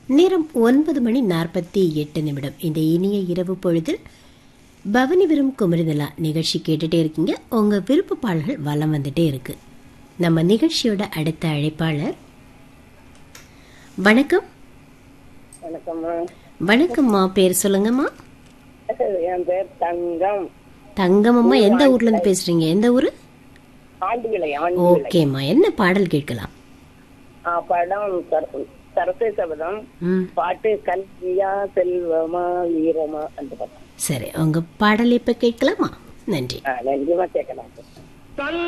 நேரம் ஒன்பது மணி நாற்பத்தி எட்டு நிமிடம் இந்த இனிய இரவு பொழுதில் பவனி விரும் குமரிதலா நிகழ்ச்சி கேட்டுட்டே இருக்கீங்க உங்க விருப்ப பாடல்கள் வலம் வந்துட்டே இருக்கு நம்ம நிகழ்ச்சியோட அடுத்த அழைப்பாளர் வணக்கம் வணக்கம்மா வணக்கம்மா பேர் சொல்லுங்கம்மா என் பேர் தங்கம் தங்கமம்மா எந்த ஊர்ல இருந்து பேசுறீங்க எந்த ஊரு ஆண்டிவிளை ஆண்டிவிளை ஓகேம்மா என்ன பாடல் கேட்கலாம் ஆ, படம் சர- சரஸ்வதி சபதம் ம் பாட்டு கல்வியா செல்வமா வீரமா அந்த படம் சரி உங்க பாடல் இப்ப கேட்கலாமா நன்றி ஆ, நன்றிமா கேட்கலாம்